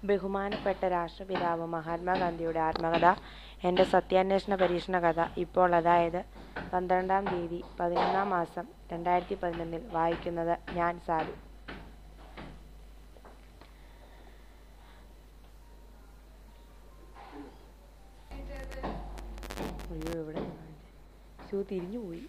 ബഹുമാനപ്പെട്ട രാഷ്ട്രപിതാവ് മഹാത്മാഗാന്ധിയുടെ ആത്മകഥ എൻ്റെ സത്യാന്വേഷണ പരീക്ഷണ കഥ ഇപ്പോൾ അതായത് പന്ത്രണ്ടാം തീയതി പതിനൊന്നാം മാസം രണ്ടായിരത്തി പതിനൊന്നിൽ വായിക്കുന്നത് ഞാൻ സാലു അയ്യോ എവിടെ ഷൂ തിരിഞ്ഞു പോയി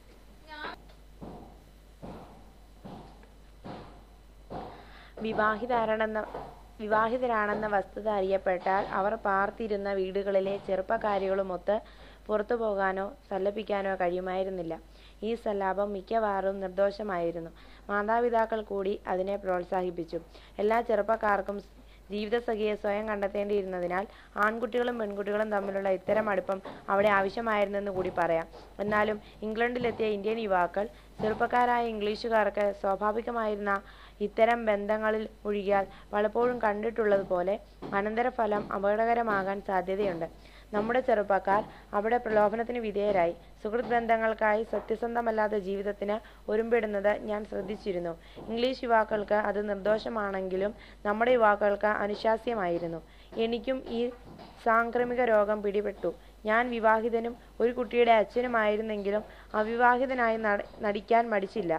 വിവാഹിതരാണെന്ന വിവാഹിതരാണെന്ന വസ്തുത അറിയപ്പെട്ടാൽ അവർ പാർത്തിരുന്ന വീടുകളിലെ ചെറുപ്പക്കാരികളുമൊത്ത് പുറത്തു പോകാനോ സല്ലപിക്കാനോ കഴിയുമായിരുന്നില്ല ഈ സല്ലാപം മിക്കവാറും നിർദോഷമായിരുന്നു മാതാപിതാക്കൾ കൂടി അതിനെ പ്രോത്സാഹിപ്പിച്ചു എല്ലാ ചെറുപ്പക്കാർക്കും ജീവിതസഖിയെ സ്വയം കണ്ടെത്തേണ്ടിയിരുന്നതിനാൽ ആൺകുട്ടികളും പെൺകുട്ടികളും തമ്മിലുള്ള ഇത്തരം അടുപ്പം അവിടെ ആവശ്യമായിരുന്നെന്ന് കൂടി പറയാം എന്നാലും ഇംഗ്ലണ്ടിലെത്തിയ ഇന്ത്യൻ യുവാക്കൾ ചെറുപ്പക്കാരായ ഇംഗ്ലീഷുകാർക്ക് സ്വാഭാവികമായിരുന്ന ഇത്തരം ബന്ധങ്ങളിൽ മുഴുകിയാൽ പലപ്പോഴും കണ്ടിട്ടുള്ളതുപോലെ അനന്തരഫലം അപകടകരമാകാൻ സാധ്യതയുണ്ട് നമ്മുടെ ചെറുപ്പക്കാർ അവിടെ പ്രലോഭനത്തിന് വിധേയരായി സുഹൃത്ത് ബന്ധങ്ങൾക്കായി സത്യസന്ധമല്ലാത്ത ജീവിതത്തിന് ഒരുമ്പിടുന്നത് ഞാൻ ശ്രദ്ധിച്ചിരുന്നു ഇംഗ്ലീഷ് യുവാക്കൾക്ക് അത് നിർദോഷമാണെങ്കിലും നമ്മുടെ യുവാക്കൾക്ക് അനുശാസ്യമായിരുന്നു എനിക്കും ഈ സാംക്രമിക രോഗം പിടിപെട്ടു ഞാൻ വിവാഹിതനും ഒരു കുട്ടിയുടെ അച്ഛനുമായിരുന്നെങ്കിലും അവിവാഹിതനായി നടിക്കാൻ മടിച്ചില്ല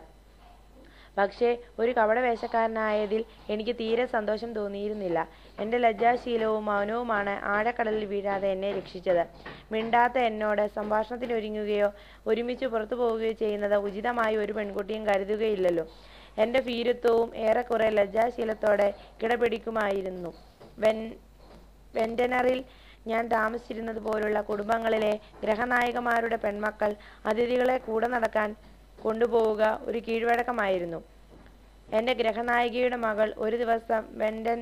പക്ഷേ ഒരു കപടവേഷക്കാരനായതിൽ എനിക്ക് തീരെ സന്തോഷം തോന്നിയിരുന്നില്ല എൻ്റെ ലജ്ജാശീലവും മൗനവുമാണ് ആഴക്കടലിൽ വീഴാതെ എന്നെ രക്ഷിച്ചത് മിണ്ടാത്ത എന്നോട് സംഭാഷണത്തിനൊരുങ്ങുകയോ ഒരുമിച്ച് പുറത്തു പോവുകയോ ചെയ്യുന്നത് ഉചിതമായി ഒരു പെൺകുട്ടിയും കരുതുകയില്ലല്ലോ എൻ്റെ ഭീരുത്വവും ഏറെക്കുറെ ലജ്ജാശീലത്തോടെ കിടപിടിക്കുമായിരുന്നു വെൻ വെൻഡനറിൽ ഞാൻ താമസിച്ചിരുന്നത് പോലുള്ള കുടുംബങ്ങളിലെ ഗ്രഹനായകന്മാരുടെ പെൺമക്കൾ അതിഥികളെ കൂടെ നടക്കാൻ കൊണ്ടുപോവുക ഒരു കീഴ്വഴക്കമായിരുന്നു എൻ്റെ ഗ്രഹനായികയുടെ മകൾ ഒരു ദിവസം വെൻഡൻ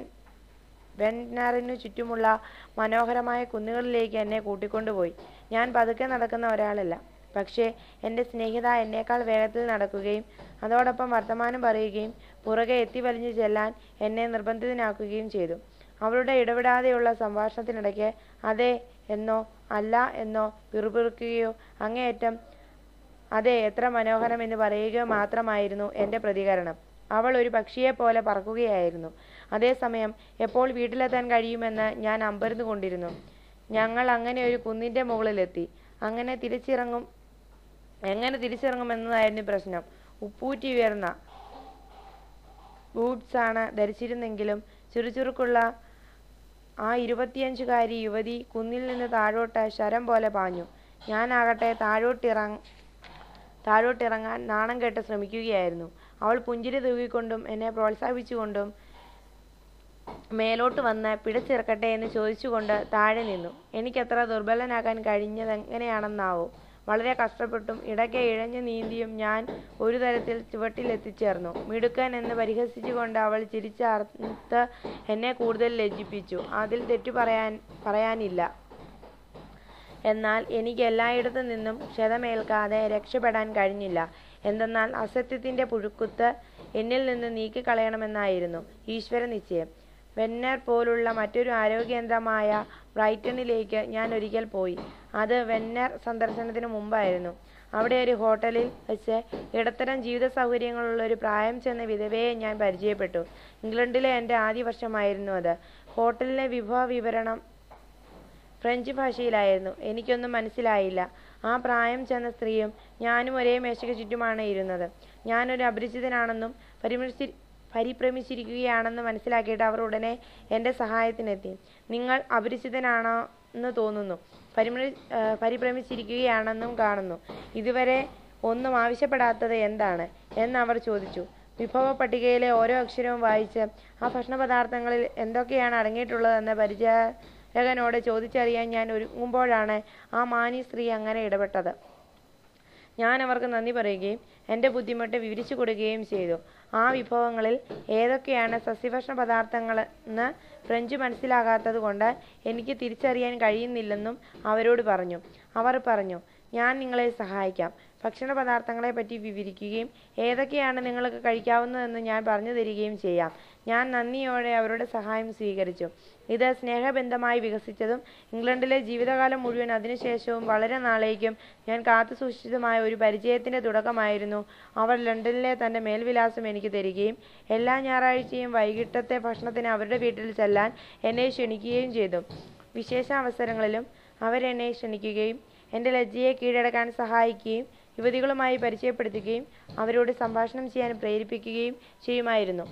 വെൻഡനറിനു ചുറ്റുമുള്ള മനോഹരമായ കുന്നുകളിലേക്ക് എന്നെ കൂട്ടിക്കൊണ്ടുപോയി ഞാൻ പതുക്കെ നടക്കുന്ന ഒരാളല്ല പക്ഷേ എൻ്റെ സ്നേഹിത എന്നേക്കാൾ വേഗത്തിൽ നടക്കുകയും അതോടൊപ്പം വർത്തമാനം പറയുകയും പുറകെ എത്തി വലിഞ്ഞു ചെല്ലാൻ എന്നെ നിർബന്ധിതനാക്കുകയും ചെയ്തു അവളുടെ ഇടപെടാതെയുള്ള സംഭാഷണത്തിനിടയ്ക്ക് അതെ എന്നോ അല്ല എന്നോ പിറുപിറുക്കുകയോ അങ്ങേയറ്റം അതെ എത്ര മനോഹരം എന്ന് പറയുകയോ മാത്രമായിരുന്നു എൻ്റെ പ്രതികരണം അവൾ ഒരു പക്ഷിയെപ്പോലെ പറക്കുകയായിരുന്നു അതേസമയം എപ്പോൾ വീട്ടിലെത്താൻ കഴിയുമെന്ന് ഞാൻ അമ്പരന്ന് കൊണ്ടിരുന്നു ഞങ്ങൾ അങ്ങനെ ഒരു കുന്നിൻ്റെ മുകളിലെത്തി അങ്ങനെ തിരിച്ചിറങ്ങും എങ്ങനെ തിരിച്ചിറങ്ങുമെന്നതായിരുന്നു പ്രശ്നം ഉപ്പൂറ്റി ഉയർന്ന ബൂട്ട്സാണ് ധരിച്ചിരുന്നെങ്കിലും ചുറുചുറുക്കുള്ള ആ ഇരുപത്തിയഞ്ചുകാരി യുവതി കുന്നിൽ നിന്ന് താഴോട്ട് ശരം പോലെ പാഞ്ഞു ഞാനാകട്ടെ താഴോട്ടിറങ്ങ താഴോട്ടിറങ്ങാൻ നാണം കെട്ട് ശ്രമിക്കുകയായിരുന്നു അവൾ പുഞ്ചിരി തൂകിക്കൊണ്ടും എന്നെ പ്രോത്സാഹിപ്പിച്ചുകൊണ്ടും മേലോട്ട് വന്ന് പിടിച്ചിറക്കട്ടെ എന്ന് ചോദിച്ചുകൊണ്ട് താഴെ നിന്നു എനിക്കത്ര ദുർബലനാകാൻ കഴിഞ്ഞതെങ്ങനെയാണെന്നാവോ വളരെ കഷ്ടപ്പെട്ടും ഇടയ്ക്ക് ഇഴഞ്ഞു നീന്തിയും ഞാൻ ഒരു തരത്തിൽ ചുവട്ടിലെത്തിച്ചേർന്നു മിടുക്കൻ എന്ന് പരിഹസിച്ചുകൊണ്ട് അവൾ ചിരിച്ചർത്ത് എന്നെ കൂടുതൽ ലജ്ജിപ്പിച്ചു അതിൽ തെറ്റു പറയാൻ പറയാനില്ല എന്നാൽ എനിക്ക് എല്ലായിടത്തു നിന്നും ക്ഷതമേൽക്കാതെ രക്ഷപ്പെടാൻ കഴിഞ്ഞില്ല എന്തെന്നാൽ അസത്യത്തിൻ്റെ പുഴുക്കുത്ത് എന്നിൽ നിന്ന് നീക്കിക്കളയണമെന്നായിരുന്നു ഈശ്വര നിശ്ചയം വെന്നർ പോലുള്ള മറ്റൊരു ആരോഗ്യകേന്ദ്രമായ ബ്രൈറ്റണിലേക്ക് ഞാൻ ഒരിക്കൽ പോയി അത് വെന്നർ സന്ദർശനത്തിന് മുമ്പായിരുന്നു അവിടെ ഒരു ഹോട്ടലിൽ വെച്ച് ഇടത്തരം ജീവിത സൗകര്യങ്ങളുള്ള ഒരു പ്രായം ചെന്ന വിധവയെ ഞാൻ പരിചയപ്പെട്ടു ഇംഗ്ലണ്ടിലെ എൻ്റെ ആദ്യ വർഷമായിരുന്നു അത് ഹോട്ടലിലെ വിഭവ വിവരണം ഫ്രഞ്ച് ഭാഷയിലായിരുന്നു എനിക്കൊന്നും മനസ്സിലായില്ല ആ പ്രായം ചെന്ന സ്ത്രീയും ഞാനും ഒരേ മേശയ്ക്ക് ചുറ്റുമാണ് ഇരുന്നത് ഞാനൊരു അപരിചിതനാണെന്നും പരിമൃശി പരിഭ്രമിച്ചിരിക്കുകയാണെന്ന് മനസ്സിലാക്കിയിട്ട് അവർ ഉടനെ എൻ്റെ സഹായത്തിനെത്തി നിങ്ങൾ അപരിചിതനാണോ എന്ന് തോന്നുന്നു പരിമൃ പരിഭ്രമിച്ചിരിക്കുകയാണെന്നും കാണുന്നു ഇതുവരെ ഒന്നും ആവശ്യപ്പെടാത്തത് എന്താണ് എന്ന് അവർ ചോദിച്ചു വിഭവ പട്ടികയിലെ ഓരോ അക്ഷരവും വായിച്ച് ആ ഭക്ഷണ പദാർത്ഥങ്ങളിൽ എന്തൊക്കെയാണ് അടങ്ങിയിട്ടുള്ളതെന്ന് പരിചാരകനോട് ചോദിച്ചറിയാൻ ഞാൻ ഒരുങ്ങുമ്പോഴാണ് ആ മാന്യ സ്ത്രീ അങ്ങനെ ഇടപെട്ടത് ഞാൻ അവർക്ക് നന്ദി പറയുകയും എൻ്റെ ബുദ്ധിമുട്ട് വിവരിച്ചു കൊടുക്കുകയും ചെയ്തു ആ വിഭവങ്ങളിൽ ഏതൊക്കെയാണ് സസ്യഭക്ഷണ പദാർത്ഥങ്ങളെന്ന് ഫ്രഞ്ച് മനസ്സിലാകാത്തത് കൊണ്ട് എനിക്ക് തിരിച്ചറിയാൻ കഴിയുന്നില്ലെന്നും അവരോട് പറഞ്ഞു അവർ പറഞ്ഞു ഞാൻ നിങ്ങളെ സഹായിക്കാം ഭക്ഷണ പദാർത്ഥങ്ങളെപ്പറ്റി വിവരിക്കുകയും ഏതൊക്കെയാണ് നിങ്ങൾക്ക് കഴിക്കാവുന്നതെന്ന് ഞാൻ പറഞ്ഞു തരികയും ചെയ്യാം ഞാൻ നന്ദിയോടെ അവരുടെ സഹായം സ്വീകരിച്ചു ഇത് സ്നേഹബന്ധമായി വികസിച്ചതും ഇംഗ്ലണ്ടിലെ ജീവിതകാലം മുഴുവൻ അതിനുശേഷവും വളരെ നാളേക്കും ഞാൻ കാത്തുസൂക്ഷിച്ചതുമായ ഒരു പരിചയത്തിന്റെ തുടക്കമായിരുന്നു അവർ ലണ്ടനിലെ തന്റെ മേൽവിലാസം എനിക്ക് തരികയും എല്ലാ ഞായറാഴ്ചയും വൈകിട്ടത്തെ ഭക്ഷണത്തിന് അവരുടെ വീട്ടിൽ ചെല്ലാൻ എന്നെ ക്ഷണിക്കുകയും ചെയ്തു വിശേഷാവസരങ്ങളിലും അവരെന്നെ ക്ഷണിക്കുകയും എൻ്റെ ലജ്ജയെ കീഴടക്കാൻ സഹായിക്കുകയും യുവതികളുമായി പരിചയപ്പെടുത്തുകയും അവരോട് സംഭാഷണം ചെയ്യാൻ പ്രേരിപ്പിക്കുകയും ചെയ്യുമായിരുന്നു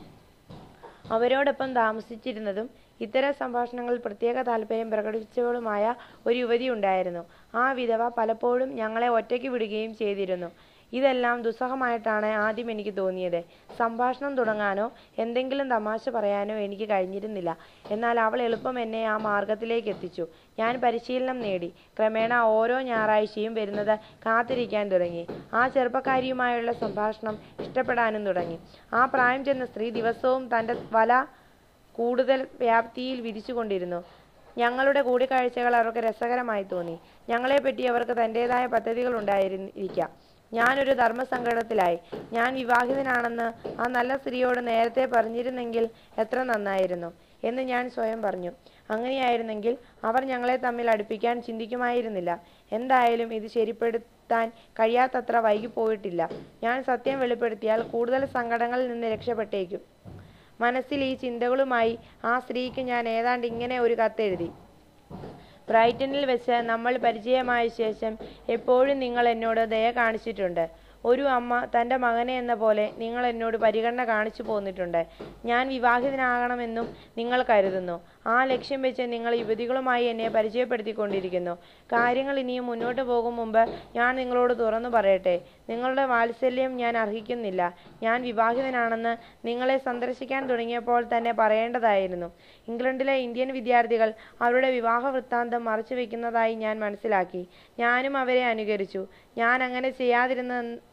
അവരോടൊപ്പം താമസിച്ചിരുന്നതും ഇത്തരം സംഭാഷണങ്ങളിൽ പ്രത്യേക താല്പര്യം പ്രകടിപ്പിച്ചവളുമായ ഒരു യുവതി ഉണ്ടായിരുന്നു ആ വിധവ പലപ്പോഴും ഞങ്ങളെ ഒറ്റയ്ക്ക് വിടുകയും ചെയ്തിരുന്നു ഇതെല്ലാം ദുസ്സഹമായിട്ടാണ് ആദ്യം എനിക്ക് തോന്നിയത് സംഭാഷണം തുടങ്ങാനോ എന്തെങ്കിലും തമാശ പറയാനോ എനിക്ക് കഴിഞ്ഞിരുന്നില്ല എന്നാൽ അവൾ എളുപ്പം എന്നെ ആ മാർഗത്തിലേക്ക് എത്തിച്ചു ഞാൻ പരിശീലനം നേടി ക്രമേണ ഓരോ ഞായറാഴ്ചയും വരുന്നത് കാത്തിരിക്കാൻ തുടങ്ങി ആ ചെറുപ്പക്കാരിയുമായുള്ള സംഭാഷണം ഇഷ്ടപ്പെടാനും തുടങ്ങി ആ പ്രായം ചെന്ന സ്ത്രീ ദിവസവും തൻ്റെ വല കൂടുതൽ വ്യാപ്തിയിൽ വിരിച്ചുകൊണ്ടിരുന്നു ഞങ്ങളുടെ കൂടിക്കാഴ്ചകൾ അവർക്ക് രസകരമായി തോന്നി ഞങ്ങളെപ്പറ്റി അവർക്ക് തൻ്റെതായ പദ്ധതികൾ ഉണ്ടായിരിക്കാം ഞാനൊരു ധർമ്മസങ്കടത്തിലായി ഞാൻ വിവാഹിതനാണെന്ന് ആ നല്ല സ്ത്രീയോട് നേരത്തെ പറഞ്ഞിരുന്നെങ്കിൽ എത്ര നന്നായിരുന്നു എന്ന് ഞാൻ സ്വയം പറഞ്ഞു അങ്ങനെയായിരുന്നെങ്കിൽ അവർ ഞങ്ങളെ തമ്മിൽ അടുപ്പിക്കാൻ ചിന്തിക്കുമായിരുന്നില്ല എന്തായാലും ഇത് ശരിപ്പെടുത്താൻ കഴിയാത്തത്ര വൈകിപ്പോയിട്ടില്ല ഞാൻ സത്യം വെളിപ്പെടുത്തിയാൽ കൂടുതൽ സങ്കടങ്ങളിൽ നിന്ന് രക്ഷപ്പെട്ടേക്കും മനസ്സിൽ ഈ ചിന്തകളുമായി ആ സ്ത്രീക്ക് ഞാൻ ഏതാണ്ട് ഇങ്ങനെ ഒരു കത്തെഴുതി ബ്രൈറ്റനിൽ വെച്ച് നമ്മൾ പരിചയമായ ശേഷം എപ്പോഴും നിങ്ങൾ എന്നോട് ദയ കാണിച്ചിട്ടുണ്ട് ഒരു അമ്മ തൻ്റെ മകനെ എന്ന പോലെ നിങ്ങൾ എന്നോട് പരിഗണന കാണിച്ചു പോന്നിട്ടുണ്ട് ഞാൻ വിവാഹിതനാകണമെന്നും നിങ്ങൾ കരുതുന്നു ആ ലക്ഷ്യം വെച്ച് നിങ്ങൾ യുവതികളുമായി എന്നെ പരിചയപ്പെടുത്തിക്കൊണ്ടിരിക്കുന്നു കാര്യങ്ങൾ ഇനിയും മുന്നോട്ട് പോകും മുമ്പ് ഞാൻ നിങ്ങളോട് തുറന്നു പറയട്ടെ നിങ്ങളുടെ വാത്സല്യം ഞാൻ അർഹിക്കുന്നില്ല ഞാൻ വിവാഹിതനാണെന്ന് നിങ്ങളെ സന്ദർശിക്കാൻ തുടങ്ങിയപ്പോൾ തന്നെ പറയേണ്ടതായിരുന്നു ഇംഗ്ലണ്ടിലെ ഇന്ത്യൻ വിദ്യാർത്ഥികൾ അവരുടെ വിവാഹ വൃത്താന്തം മറച്ചു വെക്കുന്നതായി ഞാൻ മനസ്സിലാക്കി ഞാനും അവരെ അനുകരിച്ചു ഞാൻ അങ്ങനെ ചെയ്യാതിരുന്ന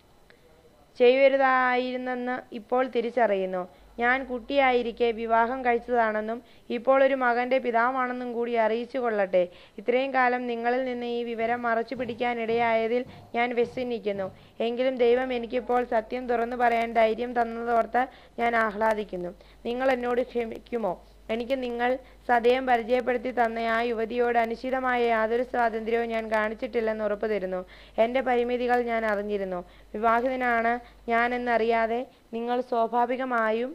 ചെയ്യരുതായിരുന്നെന്ന് ഇപ്പോൾ തിരിച്ചറിയുന്നു ഞാൻ കുട്ടിയായിരിക്കെ വിവാഹം കഴിച്ചതാണെന്നും ഇപ്പോൾ ഒരു മകന്റെ പിതാവാണെന്നും കൂടി അറിയിച്ചു കൊള്ളട്ടെ ഇത്രയും കാലം നിങ്ങളിൽ നിന്ന് ഈ വിവരം മറച്ചു പിടിക്കാനിടയായതിൽ ഞാൻ വ്യസനിക്കുന്നു എങ്കിലും ദൈവം എനിക്കിപ്പോൾ സത്യം തുറന്നു പറയാൻ ധൈര്യം തന്നതോർത്ത് ഞാൻ ആഹ്ലാദിക്കുന്നു നിങ്ങൾ എന്നോട് ക്ഷമിക്കുമോ എനിക്ക് നിങ്ങൾ സദയം പരിചയപ്പെടുത്തി തന്ന ആ യുവതിയോട് അനുചിതമായ യാതൊരു സ്വാതന്ത്ര്യവും ഞാൻ കാണിച്ചിട്ടില്ലെന്ന് ഉറപ്പു തരുന്നു എൻ്റെ പരിമിതികൾ ഞാൻ അറിഞ്ഞിരുന്നു വിവാഹിതനാണ് ഞാനെന്നറിയാതെ നിങ്ങൾ സ്വാഭാവികമായും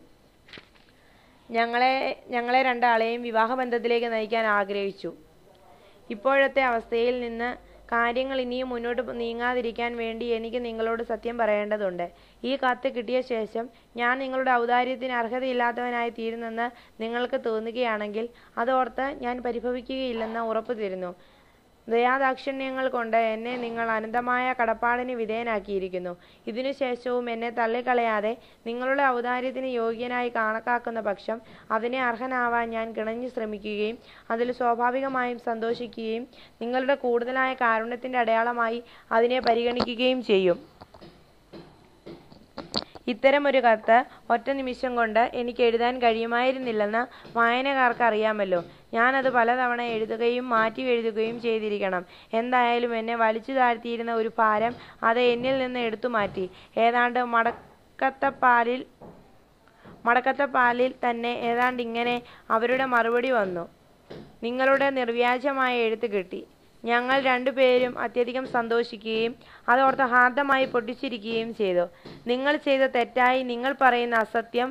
ഞങ്ങളെ ഞങ്ങളെ രണ്ടാളെയും വിവാഹബന്ധത്തിലേക്ക് നയിക്കാൻ ആഗ്രഹിച്ചു ഇപ്പോഴത്തെ അവസ്ഥയിൽ നിന്ന് കാര്യങ്ങൾ ഇനിയും മുന്നോട്ട് നീങ്ങാതിരിക്കാൻ വേണ്ടി എനിക്ക് നിങ്ങളോട് സത്യം പറയേണ്ടതുണ്ട് ഈ കത്ത് കിട്ടിയ ശേഷം ഞാൻ നിങ്ങളുടെ ഔദാര്യത്തിന് അർഹതയില്ലാത്തവനായി തീരുന്നെന്ന് നിങ്ങൾക്ക് തോന്നുകയാണെങ്കിൽ അതോർത്ത് ഞാൻ പരിഭവിക്കുകയില്ലെന്ന് ഉറപ്പു തരുന്നു ദയാദാക്ഷിണ്യങ്ങൾ കൊണ്ട് എന്നെ നിങ്ങൾ അനന്തമായ കടപ്പാടിന് വിധേയനാക്കിയിരിക്കുന്നു ഇതിനുശേഷവും എന്നെ തള്ളിക്കളയാതെ നിങ്ങളുടെ ഔദാര്യത്തിന് യോഗ്യനായി കണക്കാക്കുന്ന പക്ഷം അതിനെ അർഹനാവാൻ ഞാൻ കിണഞ്ഞു ശ്രമിക്കുകയും അതിൽ സ്വാഭാവികമായും സന്തോഷിക്കുകയും നിങ്ങളുടെ കൂടുതലായ കാരുണ്യത്തിന്റെ അടയാളമായി അതിനെ പരിഗണിക്കുകയും ചെയ്യും ഇത്തരമൊരു കത്ത് ഒറ്റ നിമിഷം കൊണ്ട് എനിക്ക് എഴുതാൻ കഴിയുമായിരുന്നില്ലെന്ന് വായനക്കാർക്ക് അറിയാമല്ലോ ഞാനത് പലതവണ എഴുതുകയും മാറ്റി എഴുതുകയും ചെയ്തിരിക്കണം എന്തായാലും എന്നെ വലിച്ചു താഴ്ത്തിയിരുന്ന ഒരു ഭാരം അത് എന്നിൽ നിന്ന് എടുത്തു മാറ്റി ഏതാണ്ട് മടക്കത്തപ്പാലിൽ മടക്കത്തപ്പാലിൽ തന്നെ ഏതാണ്ട് ഇങ്ങനെ അവരുടെ മറുപടി വന്നു നിങ്ങളുടെ നിർവ്യാജമായ എഴുത്ത് കിട്ടി ഞങ്ങൾ രണ്ടുപേരും അത്യധികം സന്തോഷിക്കുകയും അതോർത്ത് ഹാർദമായി പൊട്ടിച്ചിരിക്കുകയും ചെയ്തു നിങ്ങൾ ചെയ്ത തെറ്റായി നിങ്ങൾ പറയുന്ന അസത്യം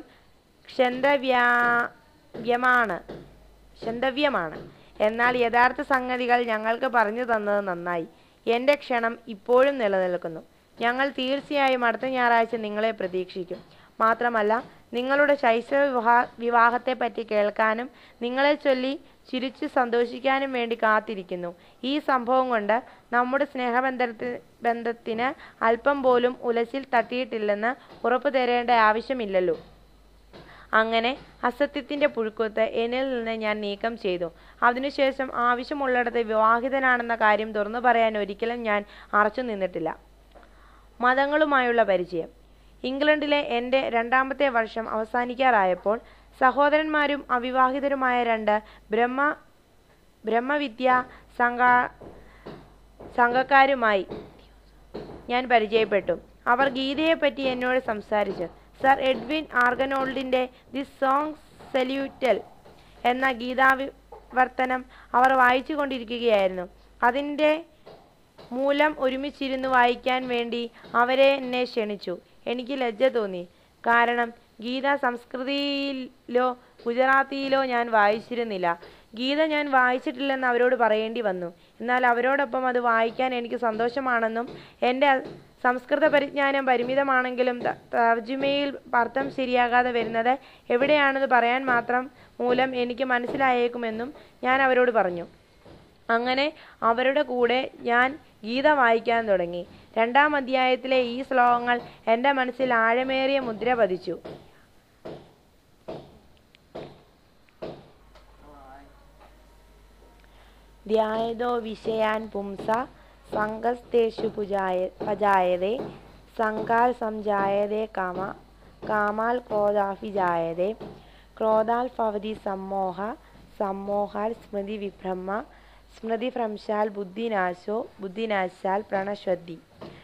ക്ഷന്തവ്യമാണ് ക്ഷന്തവ്യമാണ് എന്നാൽ യഥാർത്ഥ സംഗതികൾ ഞങ്ങൾക്ക് പറഞ്ഞു തന്നത് നന്നായി എൻ്റെ ക്ഷണം ഇപ്പോഴും നിലനിൽക്കുന്നു ഞങ്ങൾ തീർച്ചയായും അടുത്ത ഞായറാഴ്ച നിങ്ങളെ പ്രതീക്ഷിക്കും മാത്രമല്ല നിങ്ങളുടെ ശൈശവ വിവാഹ വിവാഹത്തെപ്പറ്റി കേൾക്കാനും നിങ്ങളെ ചൊല്ലി ചിരിച്ചു സന്തോഷിക്കാനും വേണ്ടി കാത്തിരിക്കുന്നു ഈ സംഭവം കൊണ്ട് നമ്മുടെ സ്നേഹബന്ധത്തി ബന്ധത്തിന് അല്പം പോലും ഉലച്ചിൽ തട്ടിയിട്ടില്ലെന്ന് ഉറപ്പു തരേണ്ട ആവശ്യമില്ലല്ലോ അങ്ങനെ അസത്യത്തിന്റെ പുഴുക്കുത്ത് എന്നിൽ നിന്ന് ഞാൻ നീക്കം ചെയ്തു അതിനുശേഷം ആവശ്യമുള്ളിടത്ത് വിവാഹിതനാണെന്ന കാര്യം തുറന്നു പറയാൻ ഒരിക്കലും ഞാൻ അറച്ചു നിന്നിട്ടില്ല മതങ്ങളുമായുള്ള പരിചയം ഇംഗ്ലണ്ടിലെ എൻ്റെ രണ്ടാമത്തെ വർഷം അവസാനിക്കാറായപ്പോൾ സഹോദരന്മാരും അവിവാഹിതരുമായ രണ്ട് ബ്രഹ്മ ബ്രഹ്മവിദ്യാ സംഘ സംഘക്കാരുമായി ഞാൻ പരിചയപ്പെട്ടു അവർ ഗീതയെപ്പറ്റി എന്നോട് സംസാരിച്ചു സർ എഡ്വിൻ ആർഗനോൾഡിൻ്റെ ദി സോങ് സല്യൂറ്റൽ എന്ന ഗീതാവിവർത്തനം അവർ വായിച്ചു കൊണ്ടിരിക്കുകയായിരുന്നു അതിൻ്റെ മൂലം ഒരുമിച്ചിരുന്ന് വായിക്കാൻ വേണ്ടി അവരെ എന്നെ ക്ഷണിച്ചു എനിക്ക് ലജ്ജ തോന്നി കാരണം ഗീത സംസ്കൃതിയിലോ ഗുജറാത്തിയിലോ ഞാൻ വായിച്ചിരുന്നില്ല ഗീത ഞാൻ വായിച്ചിട്ടില്ലെന്ന് അവരോട് പറയേണ്ടി വന്നു എന്നാൽ അവരോടൊപ്പം അത് വായിക്കാൻ എനിക്ക് സന്തോഷമാണെന്നും എൻ്റെ സംസ്കൃത പരിജ്ഞാനം പരിമിതമാണെങ്കിലും ത- തർജ്ജിമയിൽ അർത്ഥം ശരിയാകാതെ വരുന്നത് എവിടെയാണെന്ന് പറയാൻ മാത്രം മൂലം എനിക്ക് മനസ്സിലായേക്കുമെന്നും ഞാൻ അവരോട് പറഞ്ഞു അങ്ങനെ അവരുടെ കൂടെ ഞാൻ ഗീത വായിക്കാൻ തുടങ്ങി രണ്ടാം അധ്യായത്തിലെ ഈ ശ്ലോകങ്ങൾ എൻ്റെ മനസ്സിൽ ആഴമേറിയ മുദ്ര പതിച്ചു ധ്യായതോ വിഷയാൻ പുംസ സംഘസ്തേഷു പുജായ പജായതേ സംഘാൽ സംജായതേ കാമ കാമാൽ ക്രോധാഫി ജായതേ ക്രോധാൽ ഭവതി സമ്മോഹ സമ്മോഹാൽ സ്മൃതി വിഭ്രമ സ്മൃതി ഭ്രംശാൽ ബുദ്ധിനാശോ ബുദ്ധിനാശാൽ പ്രണശ്വതി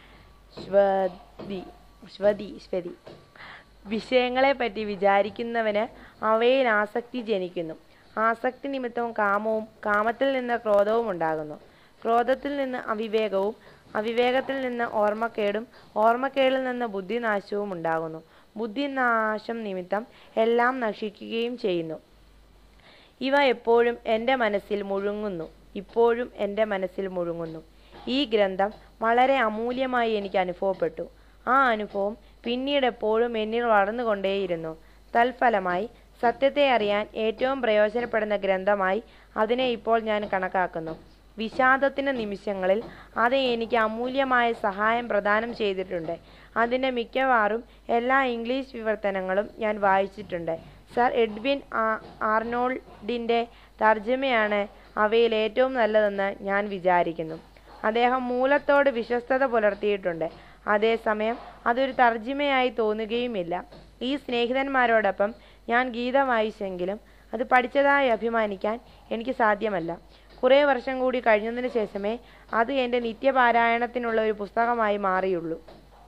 ശ്വതി ശ്വതി ശ്വതി വിഷയങ്ങളെപ്പറ്റി വിചാരിക്കുന്നവന് അവയിൽ ആസക്തി ജനിക്കുന്നു ആസക്തി നിമിത്തവും കാമവും കാമത്തിൽ നിന്ന് ക്രോധവും ഉണ്ടാകുന്നു ക്രോധത്തിൽ നിന്ന് അവിവേകവും അവിവേകത്തിൽ നിന്ന് ഓർമ്മക്കേടും ഓർമ്മക്കേടിൽ നിന്ന് ബുദ്ധിനാശവും ഉണ്ടാകുന്നു ബുദ്ധിനാശം നിമിത്തം എല്ലാം നശിക്കുകയും ചെയ്യുന്നു ഇവ എപ്പോഴും എൻ്റെ മനസ്സിൽ മുഴുങ്ങുന്നു ഇപ്പോഴും എൻ്റെ മനസ്സിൽ മുഴുങ്ങുന്നു ഈ ഗ്രന്ഥം വളരെ അമൂല്യമായി എനിക്ക് അനുഭവപ്പെട്ടു ആ അനുഭവം പിന്നീട് എപ്പോഴും എന്നിൽ വളർന്നുകൊണ്ടേയിരുന്നു തൽഫലമായി സത്യത്തെ അറിയാൻ ഏറ്റവും പ്രയോജനപ്പെടുന്ന ഗ്രന്ഥമായി അതിനെ ഇപ്പോൾ ഞാൻ കണക്കാക്കുന്നു വിഷാദത്തിൻ്റെ നിമിഷങ്ങളിൽ അത് എനിക്ക് അമൂല്യമായ സഹായം പ്രദാനം ചെയ്തിട്ടുണ്ട് അതിൻ്റെ മിക്കവാറും എല്ലാ ഇംഗ്ലീഷ് വിവർത്തനങ്ങളും ഞാൻ വായിച്ചിട്ടുണ്ട് സർ എഡ്വിൻ ആ- ആർണോൾഡിൻ്റെ തർജ്ജമയാണ് അവയിൽ ഏറ്റവും നല്ലതെന്ന് ഞാൻ വിചാരിക്കുന്നു അദ്ദേഹം മൂലത്തോട് വിശ്വസ്തത പുലർത്തിയിട്ടുണ്ട് അതേസമയം അതൊരു തർജ്ജിമയായി തോന്നുകയുമില്ല ഈ സ്നേഹിതന്മാരോടൊപ്പം ഞാൻ ഗീത വായിച്ചെങ്കിലും അത് പഠിച്ചതായി അഭിമാനിക്കാൻ എനിക്ക് സാധ്യമല്ല കുറേ വർഷം കൂടി കഴിഞ്ഞതിന് ശേഷമേ അത് എൻ്റെ നിത്യപാരായണത്തിനുള്ള ഒരു പുസ്തകമായി മാറിയുള്ളൂ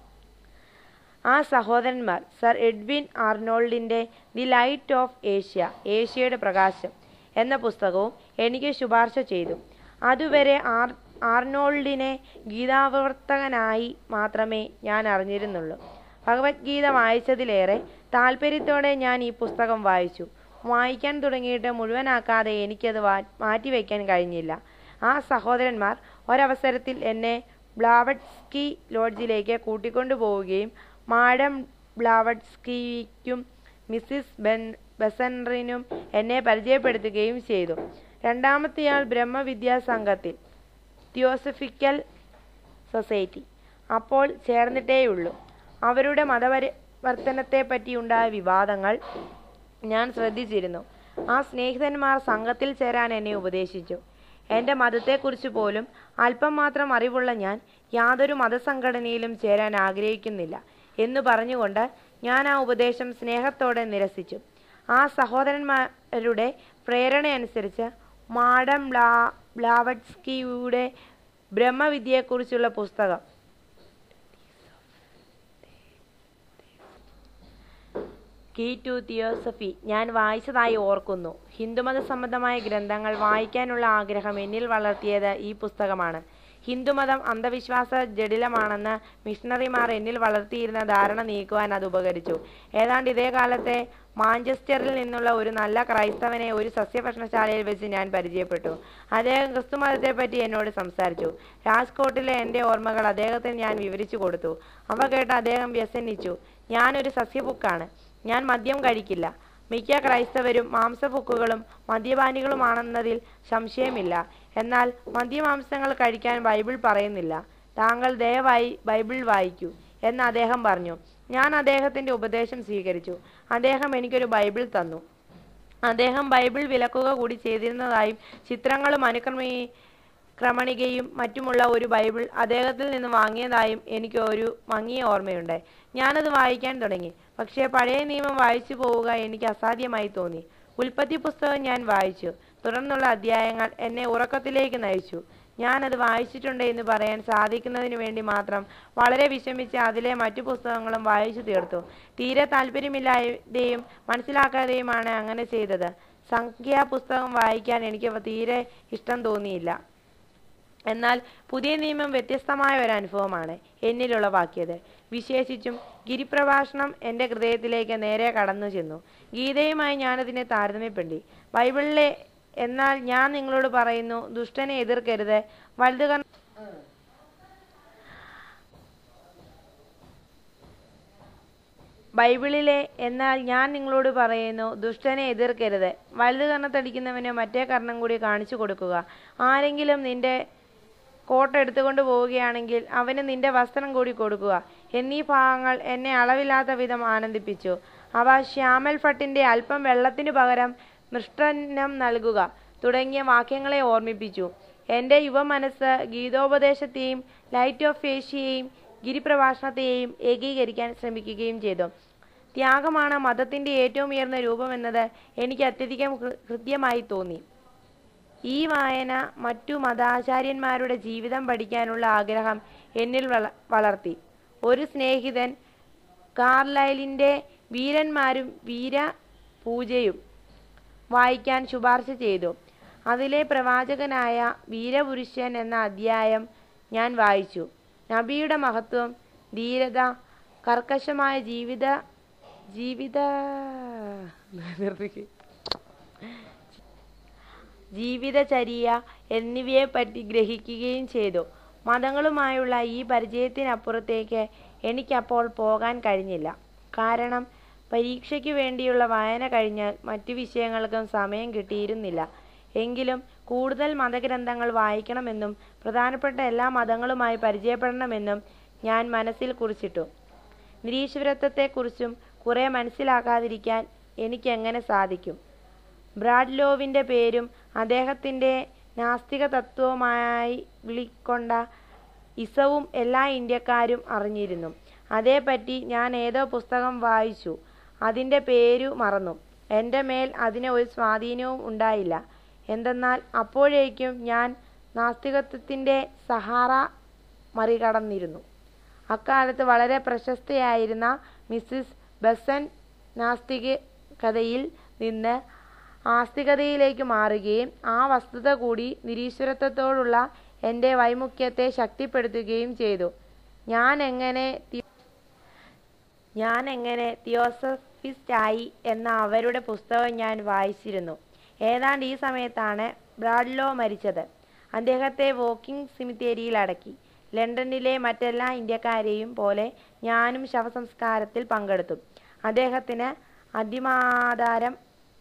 ആ സഹോദരന്മാർ സർ എഡ്വിൻ ആർണോൾഡിൻ്റെ ദി ലൈറ്റ് ഓഫ് ഏഷ്യ ഏഷ്യയുടെ പ്രകാശം എന്ന പുസ്തകവും എനിക്ക് ശുപാർശ ചെയ്തു അതുവരെ ആർ ആർണോൾഡിനെ ഗീതാവർത്തകനായി മാത്രമേ ഞാൻ അറിഞ്ഞിരുന്നുള്ളൂ ഭഗവത്ഗീത വായിച്ചതിലേറെ താല്പര്യത്തോടെ ഞാൻ ഈ പുസ്തകം വായിച്ചു വായിക്കാൻ തുടങ്ങിയിട്ട് മുഴുവനാക്കാതെ എനിക്കത് വാ മാറ്റിവെക്കാൻ കഴിഞ്ഞില്ല ആ സഹോദരന്മാർ ഒരവസരത്തിൽ എന്നെ ബ്ലാവഡ്സ്കി ലോഡ്ജിലേക്ക് കൂട്ടിക്കൊണ്ടു പോവുകയും മാഡം ബ്ലാവഡ്സ്കിക്കും മിസ്സിസ് ബെൻ ബെസൻറിനും എന്നെ പരിചയപ്പെടുത്തുകയും ചെയ്തു രണ്ടാമത്തെയാൾ ബ്രഹ്മവിദ്യാ സംഘത്തിൽ തിയോസഫിക്കൽ സൊസൈറ്റി അപ്പോൾ ചേർന്നിട്ടേയുള്ളൂ അവരുടെ മതപരിവർത്തനത്തെപ്പറ്റിയുണ്ടായ വിവാദങ്ങൾ ഞാൻ ശ്രദ്ധിച്ചിരുന്നു ആ സ്നേഹിതന്മാർ സംഘത്തിൽ ചേരാൻ എന്നെ ഉപദേശിച്ചു എൻ്റെ മതത്തെക്കുറിച്ച് പോലും അല്പം മാത്രം അറിവുള്ള ഞാൻ യാതൊരു മതസംഘടനയിലും ചേരാൻ ആഗ്രഹിക്കുന്നില്ല എന്ന് പറഞ്ഞുകൊണ്ട് ഞാൻ ആ ഉപദേശം സ്നേഹത്തോടെ നിരസിച്ചു ആ സഹോദരന്മാരുടെ പ്രേരണയനുസരിച്ച് മാഡം ബ്ലാ ബ്ലാവഡ്സ്കിയുടെ ബ്രഹ്മവിദ്യയെക്കുറിച്ചുള്ള പുസ്തകം കീ ടു തിയോസഫി ഞാൻ വായിച്ചതായി ഓർക്കുന്നു ഹിന്ദുമത സംബന്ധമായ ഗ്രന്ഥങ്ങൾ വായിക്കാനുള്ള ആഗ്രഹം എന്നിൽ വളർത്തിയത് ഈ പുസ്തകമാണ് ഹിന്ദുമതം അന്ധവിശ്വാസ ജടിലമാണെന്ന് മിഷണറിമാർ എന്നിൽ വളർത്തിയിരുന്ന ധാരണ നീക്കുവാൻ അത് ഉപകരിച്ചു ഏതാണ്ട് ഇതേ കാലത്തെ മാഞ്ചസ്റ്ററിൽ നിന്നുള്ള ഒരു നല്ല ക്രൈസ്തവനെ ഒരു സസ്യഭക്ഷണശാലയിൽ വെച്ച് ഞാൻ പരിചയപ്പെട്ടു അദ്ദേഹം ക്രിസ്തുമതത്തെപ്പറ്റി എന്നോട് സംസാരിച്ചു രാജ്കോട്ടിലെ എൻ്റെ ഓർമ്മകൾ അദ്ദേഹത്തിന് ഞാൻ വിവരിച്ചു കൊടുത്തു അവ കേട്ട് അദ്ദേഹം വ്യസനിച്ചു ഞാനൊരു സസ്യബുക്കാണ് ഞാൻ മദ്യം കഴിക്കില്ല മിക്ക ക്രൈസ്തവരും മാംസഭുക്കുകളും മദ്യപാനികളുമാണെന്നതിൽ സംശയമില്ല എന്നാൽ മദ്യമാംസങ്ങൾ കഴിക്കാൻ ബൈബിൾ പറയുന്നില്ല താങ്കൾ ദയവായി ബൈബിൾ വായിക്കൂ എന്ന് അദ്ദേഹം പറഞ്ഞു ഞാൻ അദ്ദേഹത്തിൻ്റെ ഉപദേശം സ്വീകരിച്ചു അദ്ദേഹം എനിക്കൊരു ബൈബിൾ തന്നു അദ്ദേഹം ബൈബിൾ വിലക്കുക കൂടി ചെയ്തിരുന്നതായും ചിത്രങ്ങളും അനുക്രമീ ക്രമണികയും മറ്റുമുള്ള ഒരു ബൈബിൾ അദ്ദേഹത്തിൽ നിന്ന് വാങ്ങിയതായും എനിക്ക് ഒരു മങ്ങിയ ഓർമ്മയുണ്ട് ഞാനത് വായിക്കാൻ തുടങ്ങി പക്ഷേ പഴയ നിയമം വായിച്ചു പോവുക എനിക്ക് അസാധ്യമായി തോന്നി ഉൽപ്പത്തി പുസ്തകം ഞാൻ വായിച്ചു തുടർന്നുള്ള അധ്യായങ്ങൾ എന്നെ ഉറക്കത്തിലേക്ക് നയിച്ചു ഞാനത് വായിച്ചിട്ടുണ്ട് എന്ന് പറയാൻ സാധിക്കുന്നതിന് വേണ്ടി മാത്രം വളരെ വിഷമിച്ച് അതിലെ മറ്റു പുസ്തകങ്ങളും വായിച്ചു തീർത്തു തീരെ താല്പര്യമില്ലാതെയും മനസ്സിലാക്കാതെയുമാണ് അങ്ങനെ ചെയ്തത് സംഖ്യാ പുസ്തകം വായിക്കാൻ എനിക്ക് തീരെ ഇഷ്ടം തോന്നിയില്ല എന്നാൽ പുതിയ നിയമം വ്യത്യസ്തമായ ഒരു അനുഭവമാണ് എന്നിലുളവാക്കിയത് വിശേഷിച്ചും ഗിരിപ്രഭാഷണം എൻ്റെ ഹൃദയത്തിലേക്ക് നേരെ കടന്നു ചെന്നു ഗീതയുമായി ഞാനതിനെ താരതമ്യപ്പെടുത്തി ബൈബിളിലെ എന്നാൽ ഞാൻ നിങ്ങളോട് പറയുന്നു ദുഷ്ടനെ എതിർക്കരുത് വലുത് കർ ബൈബിളിലെ എന്നാൽ ഞാൻ നിങ്ങളോട് പറയുന്നു ദുഷ്ടനെ എതിർക്കരുത് വലുത് കർണത്തടിക്കുന്നവന് മറ്റേ കർണം കൂടി കാണിച്ചു കൊടുക്കുക ആരെങ്കിലും നിന്റെ കോട്ട് എടുത്തുകൊണ്ട് പോവുകയാണെങ്കിൽ അവന് നിന്റെ വസ്ത്രം കൂടി കൊടുക്കുക എന്നീ ഭാഗങ്ങൾ എന്നെ അളവില്ലാത്ത വിധം ആനന്ദിപ്പിച്ചു അവ ശ്യാമൽ ഭട്ടിന്റെ അല്പം വെള്ളത്തിനു പകരം മൃഷ്ടന്നം നൽകുക തുടങ്ങിയ വാക്യങ്ങളെ ഓർമ്മിപ്പിച്ചു എൻ്റെ യുവമനസ്സ് ഗീതോപദേശത്തെയും ലൈറ്റ് ഓഫ് ഏഷ്യയെയും ഗിരിപ്രഭാഷണത്തെയും ഏകീകരിക്കാൻ ശ്രമിക്കുകയും ചെയ്തു ത്യാഗമാണ് മതത്തിന്റെ ഏറ്റവും ഉയർന്ന രൂപമെന്നത് എനിക്ക് അത്യധികം ഹൃ- ഹൃദ്യമായി തോന്നി ഈ വായന മറ്റു മതാചാര്യന്മാരുടെ ജീവിതം പഠിക്കാനുള്ള ആഗ്രഹം എന്നിൽ വള- വളർത്തി ഒരു സ്നേഹിതൻ കാർലൈലിന്റെ വീരന്മാരും വീര പൂജയും വായിക്കാൻ ശുപാർശ ചെയ്തു അതിലെ പ്രവാചകനായ വീരപുരുഷൻ എന്ന അധ്യായം ഞാൻ വായിച്ചു നബിയുടെ മഹത്വം ധീരത കർക്കശമായ ജീവിത ജീവിത നിർത്തിക്ക്. ജീവിതചര്യ എന്നിവയെപ്പറ്റി ഗ്രഹിക്കുകയും ചെയ്തു മതങ്ങളുമായുള്ള ഈ പരിചയത്തിനപ്പുറത്തേക്ക് എനിക്കപ്പോൾ പോകാൻ കഴിഞ്ഞില്ല കാരണം പരീക്ഷയ്ക്ക് വേണ്ടിയുള്ള വായന കഴിഞ്ഞാൽ മറ്റു വിഷയങ്ങൾക്കും സമയം കിട്ടിയിരുന്നില്ല എങ്കിലും കൂടുതൽ മതഗ്രന്ഥങ്ങൾ വായിക്കണമെന്നും പ്രധാനപ്പെട്ട എല്ലാ മതങ്ങളുമായി പരിചയപ്പെടണമെന്നും ഞാൻ മനസ്സിൽ കുറിച്ചിട്ടു നിരീശ്വരത്വത്തെക്കുറിച്ചും കുറെ മനസ്സിലാക്കാതിരിക്കാൻ എനിക്കെങ്ങനെ സാധിക്കും ബ്രാഡ്ലോവിന്റെ പേരും അദ്ദേഹത്തിന്റെ നാസ്തിക തത്വമായി വിളിക്കൊണ്ട ഇസവും എല്ലാ ഇന്ത്യക്കാരും അറിഞ്ഞിരുന്നു അതേപ്പറ്റി ഞാൻ ഏതോ പുസ്തകം വായിച്ചു അതിന്റെ പേരു മറന്നു എൻ്റെ മേൽ അതിന് ഒരു സ്വാധീനവും ഉണ്ടായില്ല എന്തെന്നാൽ അപ്പോഴേക്കും ഞാൻ നാസ്തികത്വത്തിന്റെ സഹാറ മറികടന്നിരുന്നു അക്കാലത്ത് വളരെ പ്രശസ്തയായിരുന്ന മിസ്സിസ് ബസൻ നാസ്തികതയിൽ നിന്ന് ആസ്തികതയിലേക്ക് മാറുകയും ആ വസ്തുത കൂടി നിരീശ്വരത്വത്തോടുള്ള എൻ്റെ വൈമുഖ്യത്തെ ശക്തിപ്പെടുത്തുകയും ചെയ്തു ഞാൻ എങ്ങനെ തി- ഞാൻ എങ്ങനെ തിയോസഫിസ്റ്റ് ആയി എന്ന അവരുടെ പുസ്തകം ഞാൻ വായിച്ചിരുന്നു ഏതാണ്ട് ഈ സമയത്താണ് ബ്രാഡ്ലോ മരിച്ചത് അദ്ദേഹത്തെ വോക്കിംഗ് സിമിത്തേരിയിൽ അടക്കി ലണ്ടനിലെ മറ്റെല്ലാ ഇന്ത്യക്കാരെയും പോലെ ഞാനും ശവസംസ്കാരത്തിൽ പങ്കെടുത്തു അദ്ദേഹത്തിന് അന്തിമാധാരം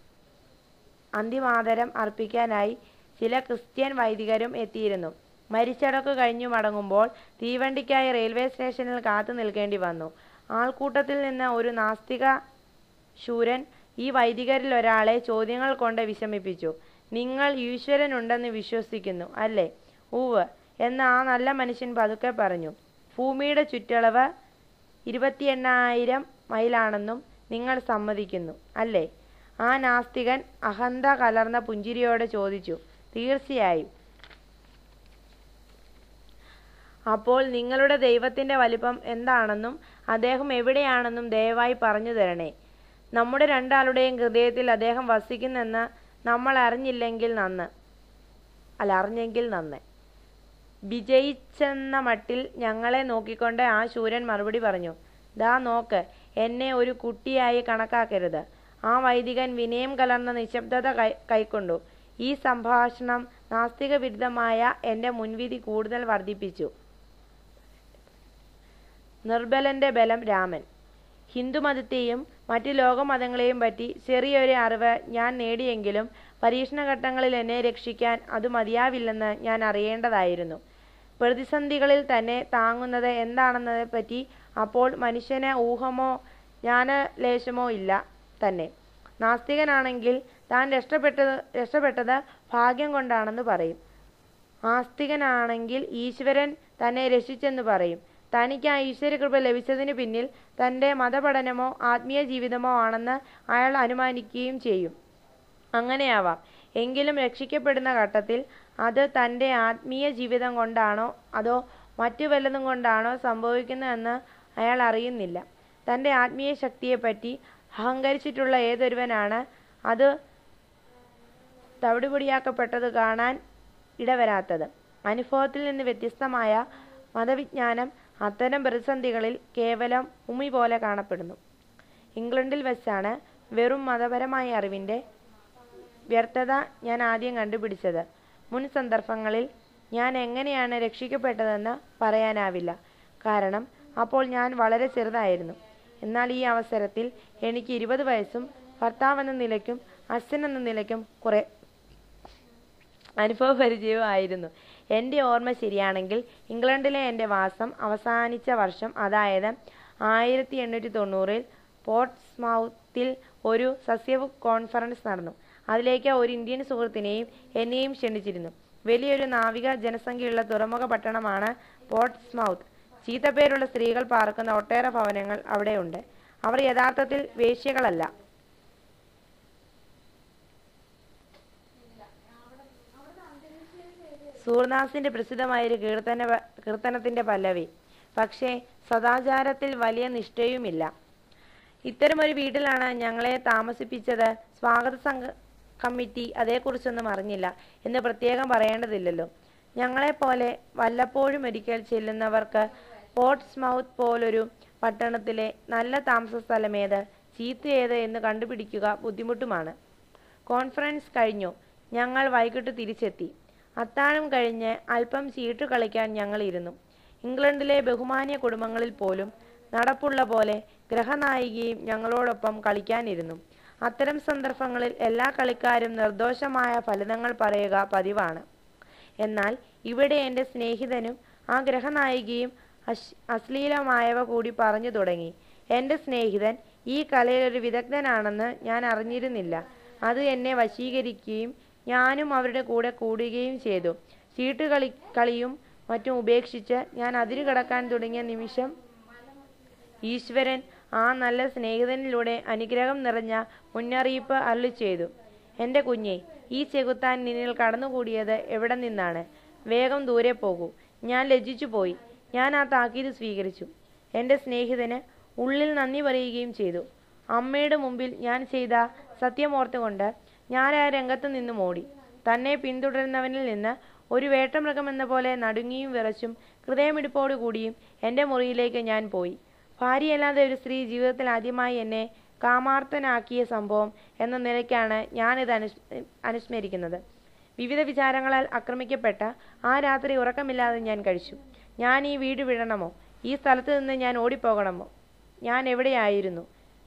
അന്തിമാദരം അർപ്പിക്കാനായി ചില ക്രിസ്ത്യൻ വൈദികരും എത്തിയിരുന്നു മരിച്ചടക്കു കഴിഞ്ഞു മടങ്ങുമ്പോൾ തീവണ്ടിക്കായി റെയിൽവേ സ്റ്റേഷനിൽ കാത്തു നിൽക്കേണ്ടി വന്നു ആൾക്കൂട്ടത്തിൽ നിന്ന് ഒരു നാസ്തിക ശൂരൻ ഈ വൈദികരിൽ ഒരാളെ ചോദ്യങ്ങൾ കൊണ്ട് വിഷമിപ്പിച്ചു നിങ്ങൾ ഈശ്വരനുണ്ടെന്ന് വിശ്വസിക്കുന്നു അല്ലേ ഉവ് എന്ന് ആ നല്ല മനുഷ്യൻ പതുക്കെ പറഞ്ഞു ഭൂമിയുടെ ചുറ്റളവ് ഇരുപത്തി എണ്ണായിരം മൈലാണെന്നും നിങ്ങൾ സമ്മതിക്കുന്നു അല്ലേ ആ നാസ്തികൻ അഹന്ത കലർന്ന പുഞ്ചിരിയോടെ ചോദിച്ചു തീർച്ചയായും അപ്പോൾ നിങ്ങളുടെ ദൈവത്തിന്റെ വലിപ്പം എന്താണെന്നും അദ്ദേഹം എവിടെയാണെന്നും ദയവായി പറഞ്ഞു തരണേ നമ്മുടെ രണ്ടാളുടെയും ഹൃദയത്തിൽ അദ്ദേഹം വസിക്കുന്നെന്ന് നമ്മൾ അറിഞ്ഞില്ലെങ്കിൽ നന്ന് അല്ല അറിഞ്ഞെങ്കിൽ നന്ന് വിജയിച്ചെന്ന മട്ടിൽ ഞങ്ങളെ നോക്കിക്കൊണ്ട് ആ ശൂരൻ മറുപടി പറഞ്ഞു ദാ നോക്ക് എന്നെ ഒരു കുട്ടിയായി കണക്കാക്കരുത് ആ വൈദികൻ വിനയം കലർന്ന നിശബ്ദത കൈ കൈക്കൊണ്ടു ഈ സംഭാഷണം നാസ്തിക വിരുദ്ധമായ എൻ്റെ മുൻവിധി കൂടുതൽ വർദ്ധിപ്പിച്ചു നിർബലന്റെ ബലം രാമൻ ഹിന്ദുമതത്തെയും മറ്റ് ലോകമതങ്ങളെയും പറ്റി ചെറിയൊരു അറിവ് ഞാൻ നേടിയെങ്കിലും പരീക്ഷണഘട്ടങ്ങളിൽ എന്നെ രക്ഷിക്കാൻ അത് മതിയാവില്ലെന്ന് ഞാൻ അറിയേണ്ടതായിരുന്നു പ്രതിസന്ധികളിൽ തന്നെ താങ്ങുന്നത് എന്താണെന്നതിനെപ്പറ്റി അപ്പോൾ മനുഷ്യന് ഊഹമോ ജ്ഞാനലേശമോ ഇല്ല തന്നെ നാസ്തികനാണെങ്കിൽ താൻ രക്ഷപ്പെട്ടത് രക്ഷപ്പെട്ടത് ഭാഗ്യം കൊണ്ടാണെന്ന് പറയും ആസ്തികനാണെങ്കിൽ ഈശ്വരൻ തന്നെ രക്ഷിച്ചെന്ന് പറയും തനിക്ക് ആ ഈശ്വരകൃപ ലഭിച്ചതിന് പിന്നിൽ തൻ്റെ മതപഠനമോ ആത്മീയ ജീവിതമോ ആണെന്ന് അയാൾ അനുമാനിക്കുകയും ചെയ്യും അങ്ങനെയാവാം എങ്കിലും രക്ഷിക്കപ്പെടുന്ന ഘട്ടത്തിൽ അത് തൻ്റെ ആത്മീയ ജീവിതം കൊണ്ടാണോ അതോ മറ്റു വല്ലതും കൊണ്ടാണോ സംഭവിക്കുന്നതെന്ന് അയാൾ അറിയുന്നില്ല തൻ്റെ ആത്മീയ ശക്തിയെപ്പറ്റി അഹങ്കരിച്ചിട്ടുള്ള ഏതൊരുവനാണ് അത് തവിടുപൊടിയാക്കപ്പെട്ടത് കാണാൻ ഇടവരാത്തത് അനുഭവത്തിൽ നിന്ന് വ്യത്യസ്തമായ മതവിജ്ഞാനം അത്തരം പ്രതിസന്ധികളിൽ കേവലം ഉമി പോലെ കാണപ്പെടുന്നു ഇംഗ്ലണ്ടിൽ വെച്ചാണ് വെറും മതപരമായ അറിവിൻ്റെ വ്യർത്ഥത ഞാൻ ആദ്യം കണ്ടുപിടിച്ചത് മുൻ സന്ദർഭങ്ങളിൽ ഞാൻ എങ്ങനെയാണ് രക്ഷിക്കപ്പെട്ടതെന്ന് പറയാനാവില്ല കാരണം അപ്പോൾ ഞാൻ വളരെ ചെറുതായിരുന്നു എന്നാൽ ഈ അവസരത്തിൽ എനിക്ക് ഇരുപത് വയസ്സും ഭർത്താവെന്ന നിലയ്ക്കും അച്ഛൻ എന്ന നിലയ്ക്കും കുറെ അനുഭവ പരിചയവും ആയിരുന്നു എൻ്റെ ഓർമ്മ ശരിയാണെങ്കിൽ ഇംഗ്ലണ്ടിലെ എൻ്റെ വാസം അവസാനിച്ച വർഷം അതായത് ആയിരത്തി എണ്ണൂറ്റി തൊണ്ണൂറിൽ പോർട്സ്മൗത്തിൽ ഒരു സസ്യ കോൺഫറൻസ് നടന്നു അതിലേക്ക് ഒരു ഇന്ത്യൻ സുഹൃത്തിനെയും എന്നെയും ക്ഷണിച്ചിരുന്നു വലിയൊരു നാവിക ജനസംഖ്യയുള്ള തുറമുഖ പട്ടണമാണ് പോർട്സ്മൗത്ത് ചീത്തപ്പേരുള്ള സ്ത്രീകൾ പാർക്കുന്ന ഒട്ടേറെ ഭവനങ്ങൾ അവിടെയുണ്ട് അവർ യഥാർത്ഥത്തിൽ വേശ്യകളല്ല സൂർദാസിന്റെ പ്രസിദ്ധമായൊരു കീർത്തന കീർത്തനത്തിന്റെ പല്ലവി പക്ഷേ സദാചാരത്തിൽ വലിയ നിഷ്ഠയുമില്ല ഇത്തരമൊരു വീട്ടിലാണ് ഞങ്ങളെ താമസിപ്പിച്ചത് സ്വാഗത സംഘ കമ്മിറ്റി അതേക്കുറിച്ചൊന്നും അറിഞ്ഞില്ല എന്ന് പ്രത്യേകം പറയേണ്ടതില്ലല്ലോ ഞങ്ങളെപ്പോലെ വല്ലപ്പോഴും ഒരിക്കൽ ചെല്ലുന്നവർക്ക് പോർട്സ്മൗത്ത് പോലൊരു പട്ടണത്തിലെ നല്ല താമസ സ്ഥലമേത് ചീത്തയേത് എന്ന് കണ്ടുപിടിക്കുക ബുദ്ധിമുട്ടുമാണ് കോൺഫറൻസ് കഴിഞ്ഞു ഞങ്ങൾ വൈകിട്ട് തിരിച്ചെത്തി അത്താഴം കഴിഞ്ഞ് അല്പം ചീട്ടു കളിക്കാൻ ഞങ്ങൾ ഇരുന്നു ഇംഗ്ലണ്ടിലെ ബഹുമാന്യ കുടുംബങ്ങളിൽ പോലും നടപ്പുള്ള പോലെ ഗ്രഹനായികയും ഞങ്ങളോടൊപ്പം കളിക്കാനിരുന്നു അത്തരം സന്ദർഭങ്ങളിൽ എല്ലാ കളിക്കാരും നിർദോഷമായ ഫലിതങ്ങൾ പറയുക പതിവാണ് എന്നാൽ ഇവിടെ എൻ്റെ സ്നേഹിതനും ആ ഗ്രഹനായികയും അശ് അശ്ലീലമായവ കൂടി പറഞ്ഞു തുടങ്ങി എൻ്റെ സ്നേഹിതൻ ഈ കലയിൽ ഒരു വിദഗ്ധനാണെന്ന് ഞാൻ അറിഞ്ഞിരുന്നില്ല അത് എന്നെ വശീകരിക്കുകയും ഞാനും അവരുടെ കൂടെ കൂടുകയും ചെയ്തു ചീട്ടുകളി കളിയും മറ്റും ഉപേക്ഷിച്ച് ഞാൻ അതിരു കടക്കാൻ തുടങ്ങിയ നിമിഷം ഈശ്വരൻ ആ നല്ല സ്നേഹിതനിലൂടെ അനുഗ്രഹം നിറഞ്ഞ മുന്നറിയിപ്പ് അരുളി ചെയ്തു എൻ്റെ കുഞ്ഞെ ഈ ചെകുത്താൻ നിന്നിൽ കടന്നുകൂടിയത് എവിടെ നിന്നാണ് വേഗം ദൂരെ പോകൂ ഞാൻ ലജ്ജിച്ചു പോയി ഞാൻ ആ താക്കീത് സ്വീകരിച്ചു എൻ്റെ സ്നേഹിതന് ഉള്ളിൽ നന്ദി പറയുകയും ചെയ്തു അമ്മയുടെ മുമ്പിൽ ഞാൻ ചെയ്ത സത്യമോർത്തുകൊണ്ട് ഞാൻ ആ രംഗത്ത് നിന്നും ഓടി തന്നെ പിന്തുടരുന്നവനിൽ നിന്ന് ഒരു വേട്ടമൃഗമെന്ന പോലെ നടുങ്ങിയും വിറച്ചും ഹൃദയമിടിപ്പോടുകൂടിയും എൻ്റെ മുറിയിലേക്ക് ഞാൻ പോയി ഭാര്യയല്ലാതെ ഒരു സ്ത്രീ ജീവിതത്തിൽ ആദ്യമായി എന്നെ കാമാർത്തനാക്കിയ സംഭവം എന്ന നിലയ്ക്കാണ് ഞാനിത് അനുസ് അനുസ്മരിക്കുന്നത് വിവിധ വിചാരങ്ങളാൽ ആക്രമിക്കപ്പെട്ട ആ രാത്രി ഉറക്കമില്ലാതെ ഞാൻ കഴിച്ചു ഞാൻ ഈ വീട് വിടണമോ ഈ സ്ഥലത്ത് നിന്ന് ഞാൻ ഓടിപ്പോകണമോ ഞാൻ എവിടെയായിരുന്നു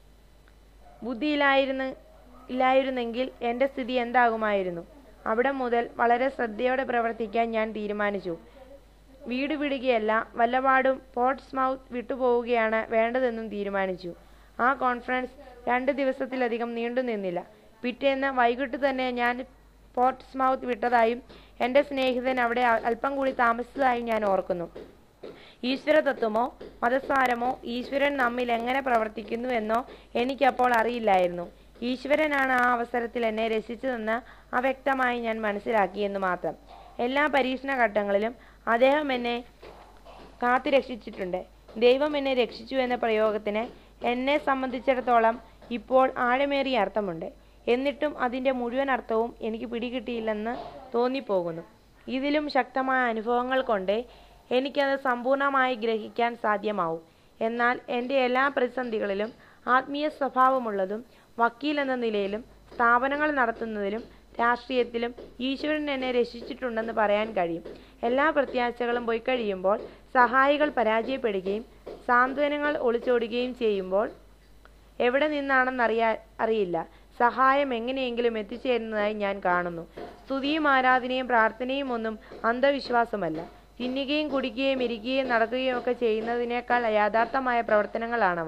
ബുദ്ധിയിലായിരുന്നു ഇല്ലായിരുന്നെങ്കിൽ എൻ്റെ സ്ഥിതി എന്താകുമായിരുന്നു അവിടെ മുതൽ വളരെ ശ്രദ്ധയോടെ പ്രവർത്തിക്കാൻ ഞാൻ തീരുമാനിച്ചു വീട് വിടുകയല്ല വല്ലപാടും പോർട്സ്മൗത്ത് വിട്ടുപോവുകയാണ് വേണ്ടതെന്നും തീരുമാനിച്ചു ആ കോൺഫറൻസ് രണ്ട് ദിവസത്തിലധികം നീണ്ടു നിന്നില്ല പിറ്റേന്ന് വൈകിട്ട് തന്നെ ഞാൻ പോർട്സ്മൗത്ത് വിട്ടതായും എൻ്റെ സ്നേഹിതൻ അവിടെ അ- അല്പം കൂടി താമസിച്ചതായും ഞാൻ ഓർക്കുന്നു ഈശ്വര തത്വമോ മതസാരമോ ഈശ്വരൻ നമ്മിൽ എങ്ങനെ പ്രവർത്തിക്കുന്നു എന്നോ എനിക്കപ്പോൾ അറിയില്ലായിരുന്നു ഈശ്വരനാണ് ആ അവസരത്തിൽ എന്നെ രസിച്ചതെന്ന് അവ്യക്തമായി ഞാൻ മനസ്സിലാക്കിയെന്ന് മാത്രം എല്ലാ പരീക്ഷണ ഘട്ടങ്ങളിലും അദ്ദേഹം എന്നെ കാത്തു രക്ഷിച്ചിട്ടുണ്ട് ദൈവം എന്നെ രക്ഷിച്ചു എന്ന പ്രയോഗത്തിന് എന്നെ സംബന്ധിച്ചിടത്തോളം ഇപ്പോൾ ആഴമേറിയ അർത്ഥമുണ്ട് എന്നിട്ടും അതിൻ്റെ മുഴുവൻ അർത്ഥവും എനിക്ക് പിടികിട്ടിയില്ലെന്ന് തോന്നിപ്പോകുന്നു ഇതിലും ശക്തമായ അനുഭവങ്ങൾ കൊണ്ടേ എനിക്കത് സമ്പൂർണ്ണമായി ഗ്രഹിക്കാൻ സാധ്യമാവും എന്നാൽ എൻ്റെ എല്ലാ പ്രതിസന്ധികളിലും ആത്മീയ സ്വഭാവമുള്ളതും വക്കീൽ എന്ന നിലയിലും സ്ഥാപനങ്ങൾ നടത്തുന്നതിലും രാഷ്ട്രീയത്തിലും ഈശ്വരൻ എന്നെ രക്ഷിച്ചിട്ടുണ്ടെന്ന് പറയാൻ കഴിയും എല്ലാ പ്രത്യാശകളും പോയി കഴിയുമ്പോൾ സഹായികൾ പരാജയപ്പെടുകയും സാന്ത്വനങ്ങൾ ഒളിച്ചോടുകയും ചെയ്യുമ്പോൾ എവിടെ നിന്നാണെന്നറിയാ അറിയില്ല സഹായം എങ്ങനെയെങ്കിലും എത്തിച്ചേരുന്നതായി ഞാൻ കാണുന്നു സ്തുതിയും ആരാധനയും പ്രാർത്ഥനയും ഒന്നും അന്ധവിശ്വാസമല്ല തിന്നുകയും കുടിക്കുകയും ഇരിക്കുകയും നടക്കുകയും ഒക്കെ ചെയ്യുന്നതിനേക്കാൾ യഥാർത്ഥമായ പ്രവർത്തനങ്ങളാണവ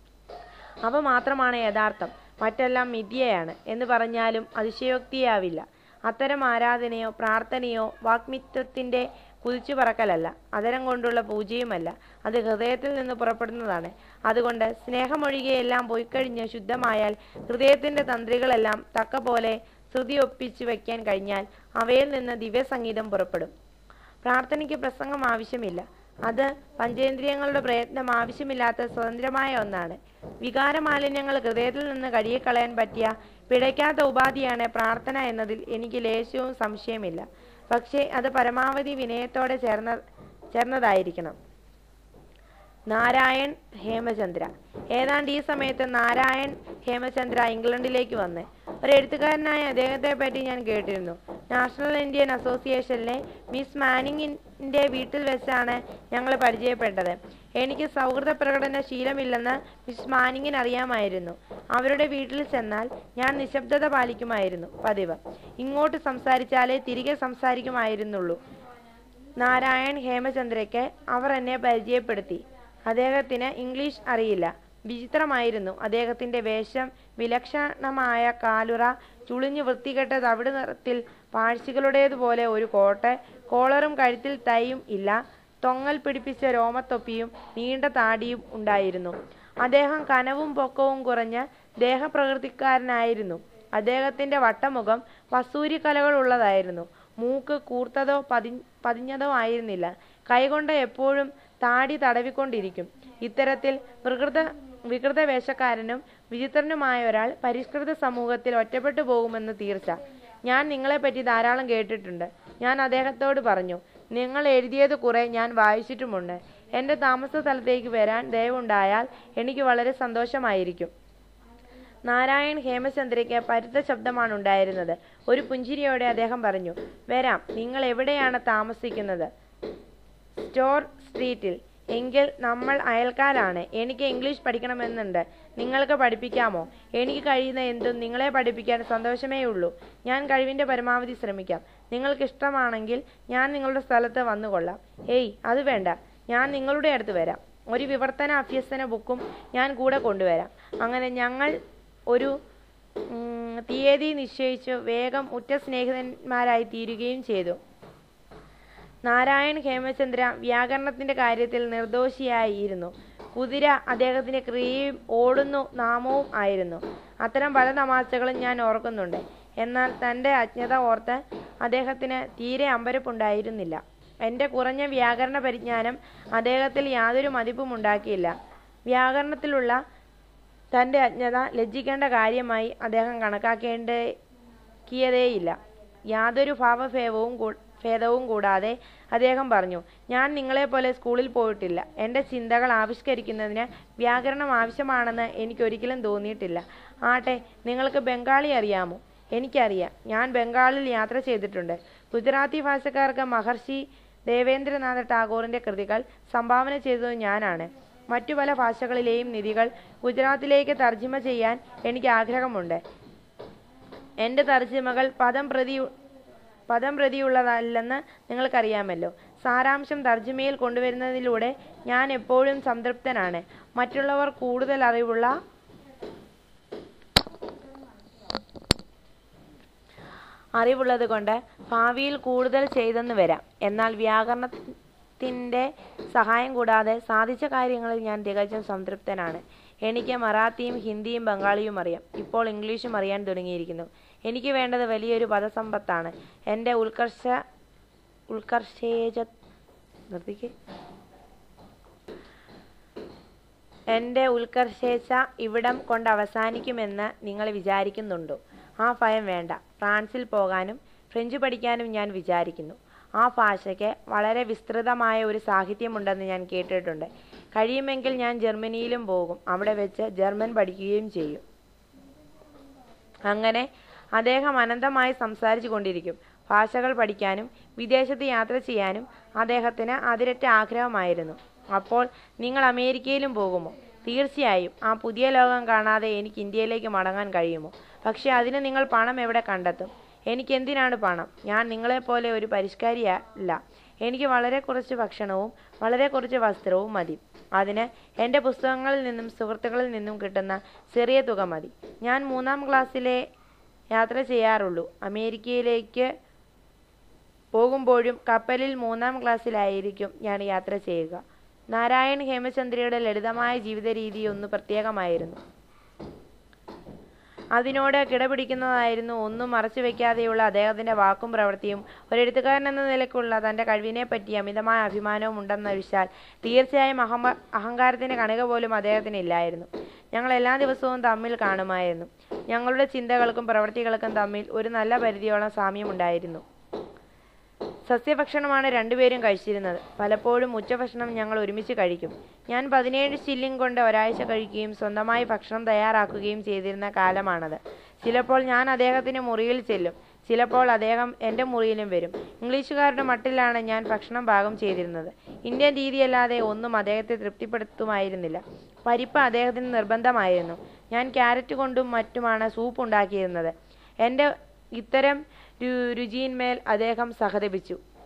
അവ മാത്രമാണ് യഥാർത്ഥം മറ്റെല്ലാം മിഥ്യയാണ് എന്ന് പറഞ്ഞാലും അതിശയോക്തിയാവില്ല അത്തരം ആരാധനയോ പ്രാർത്ഥനയോ വാഗ്മിത്വത്തിൻ്റെ കുതിച്ചു പറക്കലല്ല അതരം കൊണ്ടുള്ള പൂജയുമല്ല അത് ഹൃദയത്തിൽ നിന്ന് പുറപ്പെടുന്നതാണ് അതുകൊണ്ട് സ്നേഹമൊഴികെ എല്ലാം പോയിക്കഴിഞ്ഞ് ശുദ്ധമായാൽ ഹൃദയത്തിൻ്റെ തന്ത്രികളെല്ലാം തക്ക പോലെ ശ്രുതി ഒപ്പിച്ചു വയ്ക്കാൻ കഴിഞ്ഞാൽ അവയിൽ നിന്ന് ദിവ്യസംഗീതം പുറപ്പെടും പ്രാർത്ഥനയ്ക്ക് പ്രസംഗം ആവശ്യമില്ല അത് പഞ്ചേന്ദ്രിയങ്ങളുടെ പ്രയത്നം ആവശ്യമില്ലാത്ത സ്വതന്ത്രമായ ഒന്നാണ് വികാരമാലിന്യങ്ങൾ ഹൃദയത്തിൽ നിന്ന് കഴുകിക്കളയാൻ പറ്റിയ പിഴയ്ക്കാത്ത ഉപാധിയാണ് പ്രാർത്ഥന എന്നതിൽ എനിക്ക് ലേശവും സംശയമില്ല പക്ഷേ അത് പരമാവധി വിനയത്തോടെ ചേർന്ന ചേർന്നതായിരിക്കണം നാരായൺ ഹേമചന്ദ്ര ഏതാണ്ട് ഈ സമയത്ത് നാരായൺ ഹേമചന്ദ്ര ഇംഗ്ലണ്ടിലേക്ക് വന്ന് ഒരു എഴുത്തുകാരനായ അദ്ദേഹത്തെ പറ്റി ഞാൻ കേട്ടിരുന്നു നാഷണൽ ഇന്ത്യൻ അസോസിയേഷനിലെ മിസ് മാനിങ്ങിൻ്റെ വീട്ടിൽ വെച്ചാണ് ഞങ്ങൾ പരിചയപ്പെട്ടത് എനിക്ക് സൗഹൃദ പ്രകടന ശീലമില്ലെന്ന് മിസ് മാനിങ്ങിന് അറിയാമായിരുന്നു അവരുടെ വീട്ടിൽ ചെന്നാൽ ഞാൻ നിശബ്ദത പാലിക്കുമായിരുന്നു പതിവ് ഇങ്ങോട്ട് സംസാരിച്ചാലേ തിരികെ സംസാരിക്കുമായിരുന്നുള്ളൂ നാരായൺ ഹേമചന്ദ്രയ്ക്ക് അവർ എന്നെ പരിചയപ്പെടുത്തി അദ്ദേഹത്തിന് ഇംഗ്ലീഷ് അറിയില്ല വിചിത്രമായിരുന്നു അദ്ദേഹത്തിന്റെ വേഷം വിലക്ഷണമായ കാലുറ ചുളിഞ്ഞു വൃത്തികെട്ട തവിട് നിറത്തിൽ പാഴ്ചികളുടേതുപോലെ ഒരു കോട്ട് കോളറും കഴുത്തിൽ തൈയും ഇല്ല തൊങ്ങൽ പിടിപ്പിച്ച രോമത്തൊപ്പിയും നീണ്ട താടിയും ഉണ്ടായിരുന്നു അദ്ദേഹം കനവും പൊക്കവും കുറഞ്ഞ ദേഹപ്രകൃതിക്കാരനായിരുന്നു അദ്ദേഹത്തിന്റെ വട്ടമുഖം വസൂരി കലകളുള്ളതായിരുന്നു മൂക്ക് കൂർത്തതോ പതി പതിഞ്ഞതോ ആയിരുന്നില്ല കൈകൊണ്ട് എപ്പോഴും താടി തടവിക്കൊണ്ടിരിക്കും ഇത്തരത്തിൽ വികൃത വികൃത വേഷക്കാരനും വിചിത്രനുമായ ഒരാൾ പരിഷ്കൃത സമൂഹത്തിൽ ഒറ്റപ്പെട്ടു പോകുമെന്ന് തീർച്ച ഞാൻ നിങ്ങളെപ്പറ്റി ധാരാളം കേട്ടിട്ടുണ്ട് ഞാൻ അദ്ദേഹത്തോട് പറഞ്ഞു നിങ്ങൾ എഴുതിയത് കുറെ ഞാൻ വായിച്ചിട്ടുമുണ്ട് എൻ്റെ താമസ സ്ഥലത്തേക്ക് വരാൻ ദയവുണ്ടായാൽ എനിക്ക് വളരെ സന്തോഷമായിരിക്കും നാരായൺ ഹേമചന്ദ്രയ്ക്ക് പരുത്ത ശബ്ദമാണ് ഉണ്ടായിരുന്നത് ഒരു പുഞ്ചിരിയോടെ അദ്ദേഹം പറഞ്ഞു വരാം നിങ്ങൾ എവിടെയാണ് താമസിക്കുന്നത് സ്റ്റോർ സ്ട്രീറ്റിൽ എങ്കിൽ നമ്മൾ അയൽക്കാരാണ് എനിക്ക് ഇംഗ്ലീഷ് പഠിക്കണമെന്നുണ്ട് നിങ്ങൾക്ക് പഠിപ്പിക്കാമോ എനിക്ക് കഴിയുന്ന എന്തും നിങ്ങളെ പഠിപ്പിക്കാൻ സന്തോഷമേ ഉള്ളൂ ഞാൻ കഴിവിൻ്റെ പരമാവധി ശ്രമിക്കാം നിങ്ങൾക്ക് ഇഷ്ടമാണെങ്കിൽ ഞാൻ നിങ്ങളുടെ സ്ഥലത്ത് വന്നുകൊള്ളാം ഏയ് അത് വേണ്ട ഞാൻ നിങ്ങളുടെ അടുത്ത് വരാം ഒരു വിവർത്തന അഭ്യസന ബുക്കും ഞാൻ കൂടെ കൊണ്ടുവരാം അങ്ങനെ ഞങ്ങൾ ഒരു ഉം, തീയതി നിശ്ചയിച്ച് വേഗം ഉറ്റ സ്നേഹിതന്മാരായി തീരുകയും ചെയ്തു നാരായൺ ഹേമചന്ദ്ര വ്യാകരണത്തിന്റെ കാര്യത്തിൽ നിർദോഷിയായിരുന്നു കുതിര അദ്ദേഹത്തിന്റെ ക്രിയയും ഓടുന്നു നാമവും ആയിരുന്നു അത്തരം പല തമാശകളും ഞാൻ ഓർക്കുന്നുണ്ട് എന്നാൽ തന്റെ അജ്ഞത ഓർത്ത് അദ്ദേഹത്തിന് തീരെ അമ്പരപ്പുണ്ടായിരുന്നില്ല എന്റെ കുറഞ്ഞ വ്യാകരണ പരിജ്ഞാനം അദ്ദേഹത്തിൽ യാതൊരു മതിപ്പും ഉണ്ടാക്കിയില്ല വ്യാകരണത്തിലുള്ള തന്റെ അജ്ഞത ലജ്ജിക്കേണ്ട കാര്യമായി അദ്ദേഹം കണക്കാക്കേണ്ടേക്കിയതേയില്ല യാതൊരു ഭാവഭേദവും കൂ- ഭേദവും കൂടാതെ അദ്ദേഹം പറഞ്ഞു ഞാൻ നിങ്ങളെപ്പോലെ സ്കൂളിൽ പോയിട്ടില്ല എൻ്റെ ചിന്തകൾ ആവിഷ്കരിക്കുന്നതിന് വ്യാകരണം ആവശ്യമാണെന്ന് എനിക്കൊരിക്കലും തോന്നിയിട്ടില്ല ആട്ടെ നിങ്ങൾക്ക് ബംഗാളി അറിയാമോ എനിക്കറിയാം ഞാൻ ബംഗാളിൽ യാത്ര ചെയ്തിട്ടുണ്ട് ഗുജറാത്തി ഭാഷക്കാർക്ക് മഹർഷി ദേവേന്ദ്രനാഥ ടാഗോറിന്റെ കൃതികൾ സംഭാവന ചെയ്തത് ഞാനാണ് മറ്റു പല ഭാഷകളിലെയും നിധികൾ ഗുജറാത്തിലേക്ക് തർജ്ജിമ ചെയ്യാൻ എനിക്ക് ആഗ്രഹമുണ്ട് എൻ്റെ തർജ്ജിമകൾ പദം പ്രതി പദം പ്രതിയുള്ളതല്ലെന്ന് നിങ്ങൾക്കറിയാമല്ലോ സാരാംശം തർജ്ജിമയിൽ കൊണ്ടുവരുന്നതിലൂടെ ഞാൻ എപ്പോഴും സംതൃപ്തനാണ് മറ്റുള്ളവർ കൂടുതൽ അറിവുള്ള അറിവുള്ളത് കൊണ്ട് ഭാവിയിൽ കൂടുതൽ ചെയ്തെന്ന് വരാം എന്നാൽ വ്യാകരണത്തിൻ്റെ സഹായം കൂടാതെ സാധിച്ച കാര്യങ്ങളിൽ ഞാൻ തികച്ചും സംതൃപ്തനാണ് എനിക്ക് മറാത്തിയും ഹിന്ദിയും ബംഗാളിയും അറിയാം ഇപ്പോൾ ഇംഗ്ലീഷും അറിയാൻ തുടങ്ങിയിരിക്കുന്നു എനിക്ക് വേണ്ടത് വലിയൊരു പദസമ്പത്താണ് എൻ്റെ ഉത്കർഷ ഉത്കർഷേജ നിർത്തിക്കേ എൻ്റെ ഉത്കർഷേച്ഛ ഇവിടം കൊണ്ട് അവസാനിക്കുമെന്ന് നിങ്ങൾ വിചാരിക്കുന്നുണ്ടോ ആ ഭയം വേണ്ട ഫ്രാൻസിൽ പോകാനും ഫ്രഞ്ച് പഠിക്കാനും ഞാൻ വിചാരിക്കുന്നു ആ ഭാഷയ്ക്ക് വളരെ വിസ്തൃതമായ ഒരു സാഹിത്യമുണ്ടെന്ന് ഞാൻ കേട്ടിട്ടുണ്ട് കഴിയുമെങ്കിൽ ഞാൻ ജർമ്മനിയിലും പോകും അവിടെ വെച്ച് ജർമ്മൻ പഠിക്കുകയും ചെയ്യും അങ്ങനെ അദ്ദേഹം അനന്തമായി സംസാരിച്ചു കൊണ്ടിരിക്കും ഭാഷകൾ പഠിക്കാനും വിദേശത്ത് യാത്ര ചെയ്യാനും അദ്ദേഹത്തിന് അതിരറ്റ ആഗ്രഹമായിരുന്നു അപ്പോൾ നിങ്ങൾ അമേരിക്കയിലും പോകുമോ തീർച്ചയായും ആ പുതിയ ലോകം കാണാതെ എനിക്ക് ഇന്ത്യയിലേക്ക് മടങ്ങാൻ കഴിയുമോ പക്ഷെ അതിന് നിങ്ങൾ പണം എവിടെ കണ്ടെത്തും എനിക്ക് എന്തിനാണ് പണം ഞാൻ നിങ്ങളെപ്പോലെ ഒരു പരിഷ്കാരിയല്ല എനിക്ക് വളരെ കുറച്ച് ഭക്ഷണവും വളരെ കുറച്ച് വസ്ത്രവും മതി അതിന് എൻ്റെ പുസ്തകങ്ങളിൽ നിന്നും സുഹൃത്തുക്കളിൽ നിന്നും കിട്ടുന്ന ചെറിയ തുക മതി ഞാൻ മൂന്നാം ക്ലാസ്സിലെ യാത്ര ചെയ്യാറുള്ളൂ അമേരിക്കയിലേക്ക് പോകുമ്പോഴും കപ്പലിൽ മൂന്നാം ക്ലാസ്സിലായിരിക്കും ഞാൻ യാത്ര ചെയ്യുക നാരായൺ ഹേമചന്ദ്രയുടെ ലളിതമായ ജീവിത രീതി ഒന്ന് പ്രത്യേകമായിരുന്നു അതിനോട് കിടപിടിക്കുന്നതായിരുന്നു ഒന്നും മറച്ചു വെക്കാതെയുള്ള അദ്ദേഹത്തിന്റെ വാക്കും പ്രവൃത്തിയും ഒരു എഴുത്തുകാരൻ എന്ന നിലയ്ക്കുള്ള തന്റെ കഴിവിനെപ്പറ്റി അമിതമായ അഭിമാനവും ഉണ്ടെന്ന വിശാൽ തീർച്ചയായും അഹമ അഹങ്കാരത്തിന്റെ കണിക പോലും അദ്ദേഹത്തിന് ഇല്ലായിരുന്നു ഞങ്ങൾ എല്ലാ ദിവസവും തമ്മിൽ കാണുമായിരുന്നു ഞങ്ങളുടെ ചിന്തകൾക്കും പ്രവൃത്തികൾക്കും തമ്മിൽ ഒരു നല്ല പരിധിയോളം സാമ്യമുണ്ടായിരുന്നു സസ്യഭക്ഷണമാണ് രണ്ടുപേരും കഴിച്ചിരുന്നത് പലപ്പോഴും ഉച്ചഭക്ഷണം ഞങ്ങൾ ഒരുമിച്ച് കഴിക്കും ഞാൻ പതിനേഴ് ഷില്ലിംഗ് കൊണ്ട് ഒരാഴ്ച കഴിക്കുകയും സ്വന്തമായി ഭക്ഷണം തയ്യാറാക്കുകയും ചെയ്തിരുന്ന കാലമാണത് ചിലപ്പോൾ ഞാൻ അദ്ദേഹത്തിന്റെ മുറിയിൽ ചെല്ലും ചിലപ്പോൾ അദ്ദേഹം എൻ്റെ മുറിയിലും വരും ഇംഗ്ലീഷുകാരുടെ മട്ടിലാണ് ഞാൻ ഭക്ഷണം പാകം ചെയ്തിരുന്നത് ഇന്ത്യൻ രീതിയല്ലാതെ ഒന്നും അദ്ദേഹത്തെ തൃപ്തിപ്പെടുത്തുമായിരുന്നില്ല പരിപ്പ് അദ്ദേഹത്തിന് നിർബന്ധമായിരുന്നു ഞാൻ ക്യാരറ്റ് കൊണ്ടും മറ്റുമാണ് സൂപ്പ് ഉണ്ടാക്കിയിരുന്നത് എൻ്റെ ഇത്തരം രു രുചിയിന്മേൽ അദ്ദേഹം സഹതപിച്ചു